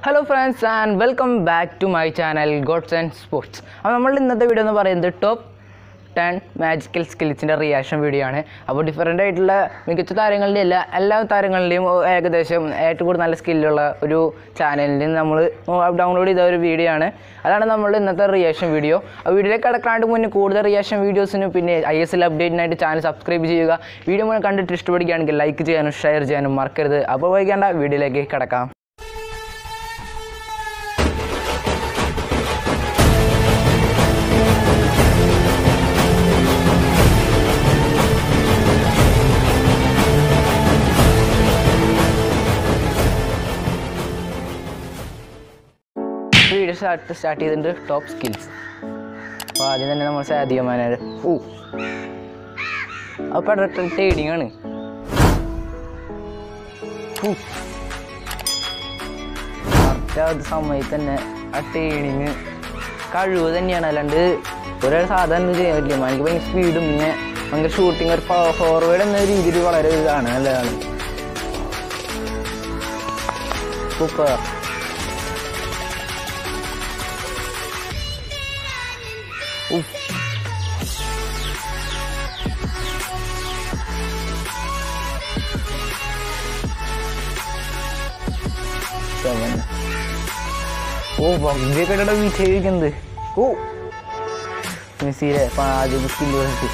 Hello friends and welcome back to my channel gods and sports അപ്പോൾ നമ്മൾ ഇന്നത്തെ video എന്ന് പറയുന്നത് ടോപ്പ് ടെൻ മാജിക്കൽ സ്കിൽസിൻ്റെ റിയാക്ഷൻ വീഡിയോ ആണ് അപ്പോൾ ഡിഫറെൻ്റ് ആയിട്ടുള്ള മികച്ച താരങ്ങളുടെ എല്ലാ എല്ലാ താരങ്ങളുടെയും ഏകദേശം ഏറ്റവും കൂടുതൽ നല്ല സ്കില്ലുള്ള ഒരു ചാനലിൽ നമ്മൾ ഡൗൺലോഡ് ചെയ്ത ഒരു വീഡിയോ ആണ് അതാണ് നമ്മൾ ഇന്നത്തെ റിയാക്ഷൻ വീഡിയോ ആ വീഡിയോയിലേക്ക് കിടക്കാണ്ട് മുന്നേ കൂടുതൽ റിയാക്ഷൻ വീഡിയോസിനും പിന്നെ ഐ എസ് എൽ അപ്ഡേറ്റിനായിട്ട് ചാനൽ സബ്സ്ക്രൈബ് ചെയ്യുക വീഡിയോ മുഴുവൻ കണ്ടിട്ട് ഇഷ്ടപ്പെടുകയാണെങ്കിൽ ലൈക്ക് ചെയ്യാനും ഷെയർ ചെയ്യാനും മറക്കരുത് അപ്പോൾ വൈകേണ്ട വീഡിയോയിലേക്ക് കിടക്കാം വീഡിയോ സ്റ്റാർട്ട് സ്റ്റാർട്ട് ചെയ്തിട്ടുണ്ട് ടോപ്പ് സ്കിൽസ് അപ്പോൾ ആദ്യം തന്നെ നമ്മൾ സാധിക മാനേജർ ഓ അപ്പോൾ ട്രേഡിങ് ആണ് കറക്റ്റ് ആ ഒരു സമയത്ത് തന്നെ ആ ട്രെയിനിങ് കഴിവ് തന്നെയാണ് അല്ലാണ്ട് ഒരാൾ സാധാരണ ചെയ്യാൻ പറ്റില്ല എനിക്ക് ഭയങ്കര സ്പീഡും പിന്നെ ഭയങ്കര ഷൂട്ടിങ് ഒരു ഫോർവേഡ് എന്ന രീതിയിൽ വളരെ ഇതാണ് നല്ലതാണ് സൂപ്പർ ഉഫ് സെവൻ ഓ വഗ്ഗൊക്കെ വിജയിക്കുന്നത് ഓ മെസ്സിയിലെ ഇപ്പം ആദ്യം സ്കില്ല് വന്നിട്ട്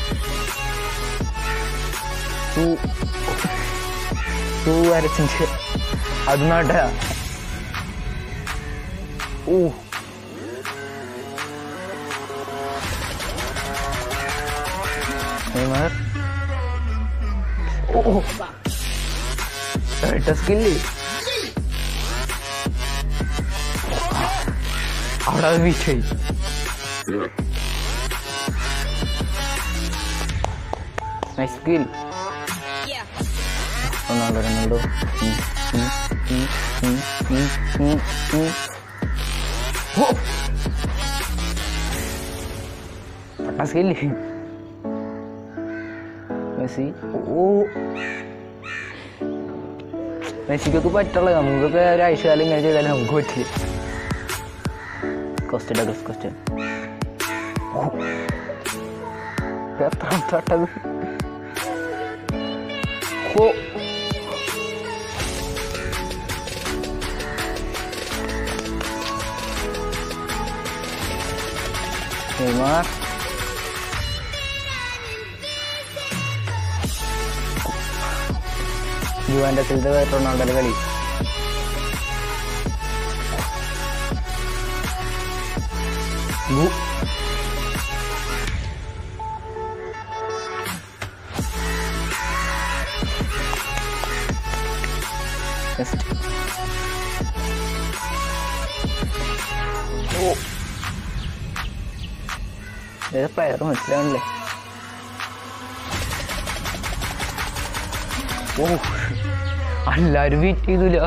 ടൂ ടൂ വരച്ചിട്ട് അത് നാട്ട ഓ നെയ്മർ ഓ ഇരട്ട സ്കില്ല് അവിടെ അത് വിജയി നൈസ് സ്കിൽ റൊണാൾഡോ റൊണാൾഡോ ഉം, ഉം, ഉം, ഉം, ഉം, ഉം, ഉം. ഓ പട്ടാ സ്കില്ല് മെസ്സി ഓ മെസ്സിക്കൊക്കെ പറ്റുള്ള നമുക്കൊക്കെ ഒരാഴ്ചകാലം ഇങ്ങനെ ചെയ്താലും നമുക്ക് പറ്റില്ല ക്വസ്റ്റ്യൻ ഡഗ്ലസ് ക്വസ്റ്റ്യൻ എത്ര തൊട്ടത് ഓ നെയ്മാർ ജുവാൻഡസിലത്തെ റൊണാൾഡോയുടെ കളി ഗു- Just. ഓ ഏത് പ്ലെയർ മനസ്സിലാവണില്ലേ ഓ എല്ലാരും വെയിറ്റ് ചെയ്തില്ല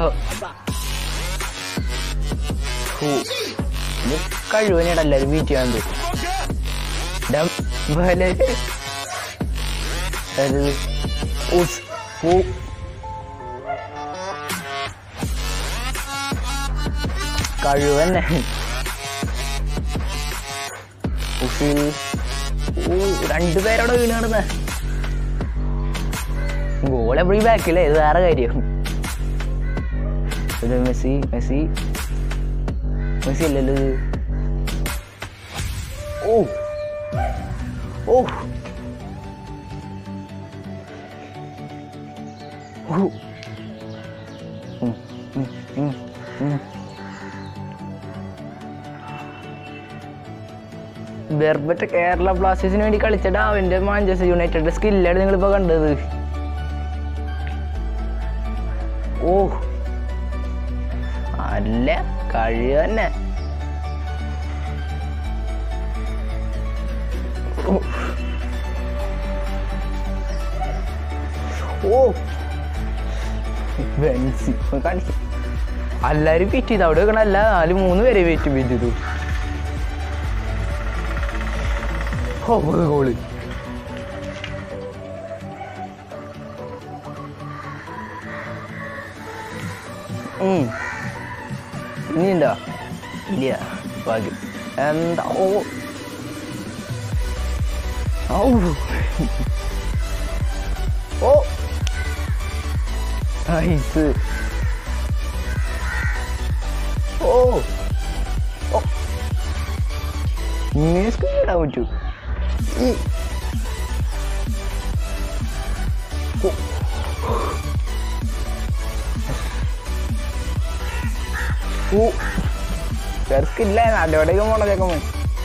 ഓ ഇത് കഴിവനെയാണ് എല്ലാരും വെയിറ്റ് ചെയ്യാൻ ഓ കഴിവന്നെ ഉസിൽ ഓ രണ്ടുപേരോടെ വീണ് കിടന്നേ ഗോൾ എപ്പോഴും ബാക്കില്ലേ ഇത് വേറെ കാര്യം ഇത് മെസ്സി മെസ്സി മെസ്സി അല്ലല്ലോ ഇത് ഓ ഓ ഓ ഉം, ഉം, ഉം, ഉം. ബെർബറ്റ് കേരള ബ്ലാസ്റ്റേഴ്സിന് വേണ്ടി കളിച്ചിട്ട് അവന്റെ മാഞ്ചസ്റ്റർ യുണൈറ്റഡ് സ്കില്ലാണ് നിങ്ങളിപ്പോ കണ്ടത് ഓ അല്ല കഴിവ് തന്നെ ഓ. ഓ വെൻസി കാണിച്ചു എല്ലാരും വെയിറ്റ് ചെയ്തു അവിടെ വെക്കണ അല്ല നാല് മൂന്ന് പേരെ വെയിറ്റ് വെയിറ്റ് ചെയ്തു ഓ ഗോള് ഉം. നീ ഉണ്ടോ ഇല്ല ഭാഗ്യം എന്താ ഓ ഔ ഓ ഐസ് ഓ ഓ ഇങ്ങനെ സ്ക്രീൻ ഇടാൻ പറ്റൂ ഈ ഓ ഓ ചെറുക്കില്ല നാട്ടോടേക്ക് പോണ ചെക്കമ്മ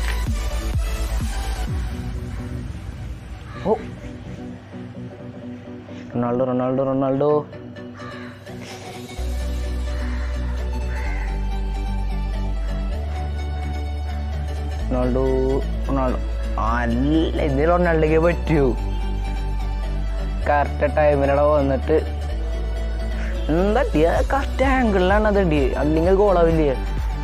ഓ Ronaldo Ronaldo Ronaldo Ronaldo Ronaldo അല്ല ഇത് റൊണാൾഡോക്ക് പറ്റൂ കറക്റ്റ് ടൈമിലവിടെ വന്നിട്ട് എന്താ കറക്റ്റ് ആംഗിളിലാണ് അത് ഇടി അല്ലെങ്കിൽ ഗോളാവില്ലേ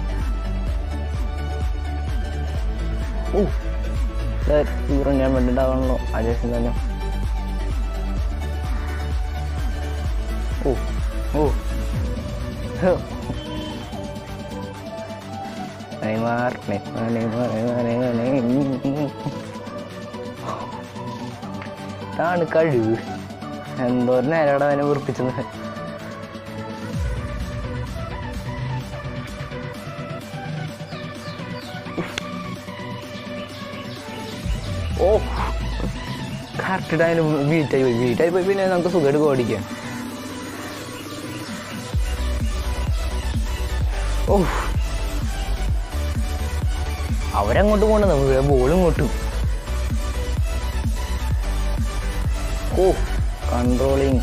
ഓ ഹീറോ ഞാൻ വേണ്ടിണ്ടാവണല്ലോ അജേഷൻ തന്നെ ഓ ഓ ഹോ. Neymar Neymar Neymar Neymar Neymar Neymar. ഇതാണ് കഴിവ് എന്തോരം നേരം അവനെ ഉറപ്പിച്ചത് ഓ കറക്റ്റ് ടൈമിന് വീട്ടായി പോയി വീട്ടായി പോയി പിന്നെ നമുക്ക് സുഖമായിട്ട് ഓടിക്കാം ഓ അവരങ്ങോട്ട് പോകണ്ട ബോൾ ഇങ്ങോട്ടും ഓ കൺട്രോളിങ്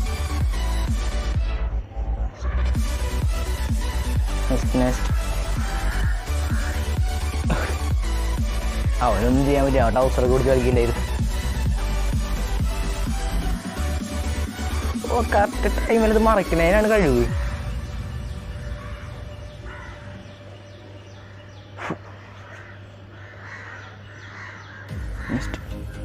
നെക്സ്റ്റ് നെക്സ്റ്റ് അവനൊന്നും ചെയ്യാൻ പറ്റില്ല അവൻ്റെ അവസരം കൊടുത്ത് കളിക്കണ്ടായിരുന്നു ഓ കറക്റ്റ് ടൈമിൽ ഇത് മറക്കണേനാണ് കഴിവ് Next.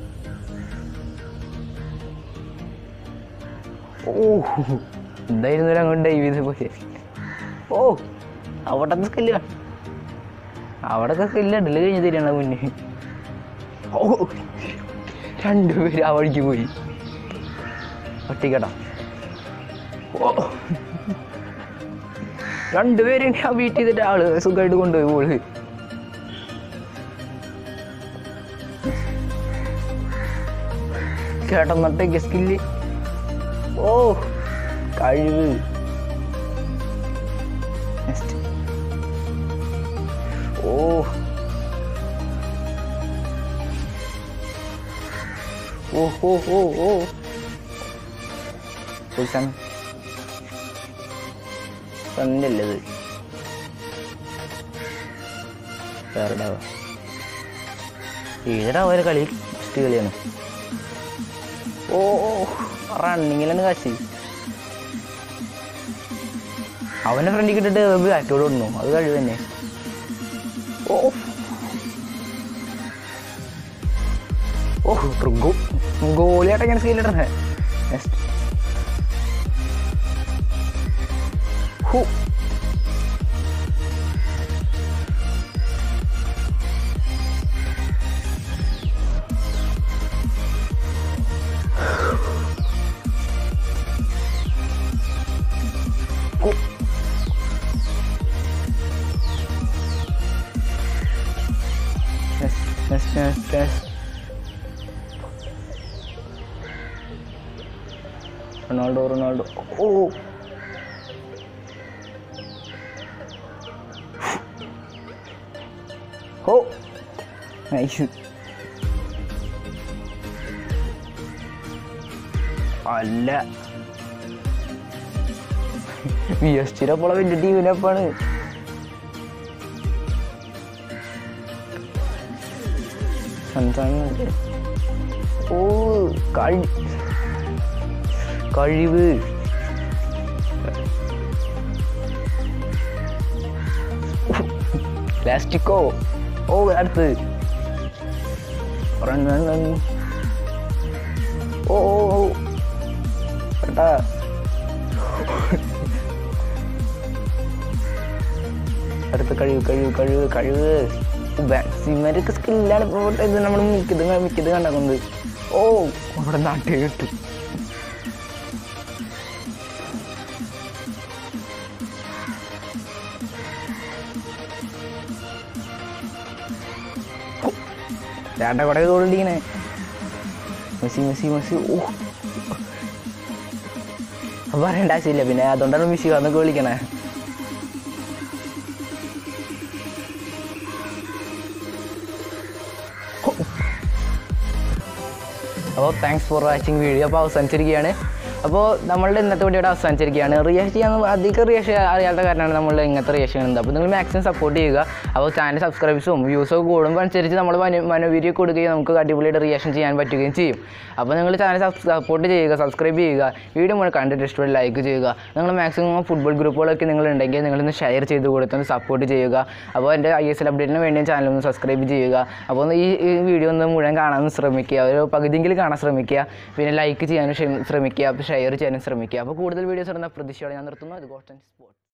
ഓ എന്തായിരുന്നു അങ്ങോട്ട് ഡൈവ് ചെയ്ത് പോയി ഓ അവിടത്തെ സ്കില്ല അവിടത്തെ സ്കില്ല ഡ്രില്ല് കഴിഞ്ഞ് തരികയാണ് മുന്നേ ഓ രണ്ടുപേരും ആ വഴിക്ക് പോയി ഒട്ടിക്കട്ടോ ഓ രണ്ടുപേരും ആ വീട്ടിൽ ചെയ്തിട്ട് ആള് സുഖമായിട്ട് കൊണ്ടുപോയി പോള് കേട്ടന്നട്ടേക്ക് സ്കില്ല് ഓ കഴിവ് Next. ഓ ഓ ഓ ഓ ഓ സൺ സണ്ണല്ലേ ഇത് വേറെ ഏതാ ഒരു കളി ഫസ്റ്റ് കളിയാണ് ഓ ഓ റണ്ണിങ്ങിലാണ് കാശി അവനെ ഫ്രണ്ടിൽ കിട്ടിട്ട് ബാറ്റോട് കൊണ്ടു അത് കഴിവ് തന്നെ ഓ ഓ ഗോ ഗോളിയായിട്ട് എങ്ങനെ സ്കീലിടണേ നെക്സ്റ്റ് ഹു ഹു Yes, yes, yes, yes. Ronaldo Ronaldo ഓ ഓ നൈസ് അല്ല വി എസ് ടിയുടെ പോലെ വലിയ ടീമിനപ്പാണ് സംസാരം ഓ കഴി കഴിവ് പ്ലാസ്റ്റിക്കോ ഓ അടുത്ത് റൺ റൺ റൺ ഓ ഓ ഓ ഏട്ടാ അടുത്ത് കഴിവ് കഴിവ് കഴിവ് കഴിവ് ബാറ്റ്സ്മാനൊക്കെ സ്കില്ലാണ് ഇപ്പോൾ ഇത് നമ്മൾ മിക്കത് മിക്കത് കണ്ടാക്കുന്നത് ഓ അവിടെ നാട്ടിൽ കിട്ടും ചേട്ടൻ കൂടെ ഗോളിങ്ങനെ മെസ്സി മെസ്സി മെസ്സി ഓ അത് പറയേണ്ട ആവശ്യമില്ല പിന്നെ അതുകൊണ്ടാണ് മെസ്സി വന്നൊക്കെ വിളിക്കണേ അപ്പോൾ താങ്ക്സ് ഫോർ വാച്ചിങ് വീഡിയോ അപ്പോൾ അവസാനിച്ചിരിക്കുകയാണ് അപ്പോൾ നമ്മളുടെ ഇന്നത്തെ വീഡിയോ ഇവിടെ അവസാനിച്ചിരിക്കുകയാണ് റിയാക്ട് ചെയ്യാൻ അധികം റിയാക്ഷൻ അറിയാത്ത കാരണമാണ് നമ്മൾ ഇങ്ങനത്തെ റിയാക്ഷൻ ചെയ്യുന്നത് അപ്പോൾ നിങ്ങൾ മാക്സിമം സപ്പോർട്ട് ചെയ്യുക അപ്പോൾ ചാനൽ സബ്സ്ക്രൈബ്സും വ്യൂസും കൂടുമ്പോൾ അനുസരിച്ച് നമ്മൾ മനോ മനോവീര്യം കൊടുക്കുകയും നമുക്ക് അടിപൊളിയായിട്ട് റിയാക്ഷൻ ചെയ്യാൻ പറ്റുകയും ചെയ്യും അപ്പോൾ നിങ്ങൾ ചാനൽ സപ്പോർട്ട് ചെയ്യുക സബ്സ്ക്രൈബ് ചെയ്യുക വീഡിയോ മുഴുവൻ കണ്ടിട്ട് ഇഷ്ടപ്പെട്ട് ലൈക്ക് ചെയ്യുക നിങ്ങൾ മാക്സിമം ഫുട്ബോൾ ഗ്രൂപ്പുകളൊക്കെ നിങ്ങൾ ഉണ്ടെങ്കിൽ നിങ്ങളൊന്ന് ഷെയർ ചെയ്ത് കൊടുത്തൊന്ന് സപ്പോർട്ട് ചെയ്യുക അപ്പോൾ എൻ്റെ ഐ എസ് എൽ അപ്ഡേറ്റിന് വേണ്ടി ചാനൽ ഒന്ന് സബ്സ്ക്രൈബ് ചെയ്യുക അപ്പോൾ ഒന്ന് ഈ ഈ വീഡിയോ ഒന്ന് മുഴുവൻ കാണാൻ ശ്രമിക്കുക ഒരു പകുതിയെങ്കിലും കാണാൻ ശ്രമിക്കുക പിന്നെ ലൈക്ക് ചെയ്യാനും ശ്രമി- ശ്രമിക്കുക അപ്പോൾ ഷെയർ ചെയ്യാനും ശ്രമിക്കുക അപ്പോൾ കൂടുതൽ വീഡിയോസ് ഇടുന്ന പ്രതീക്ഷയോടെ ഞാൻ നിർത്തുന്നു ഇത് ഗോട്ട് ആൻഡ് സ്പോർട്സ്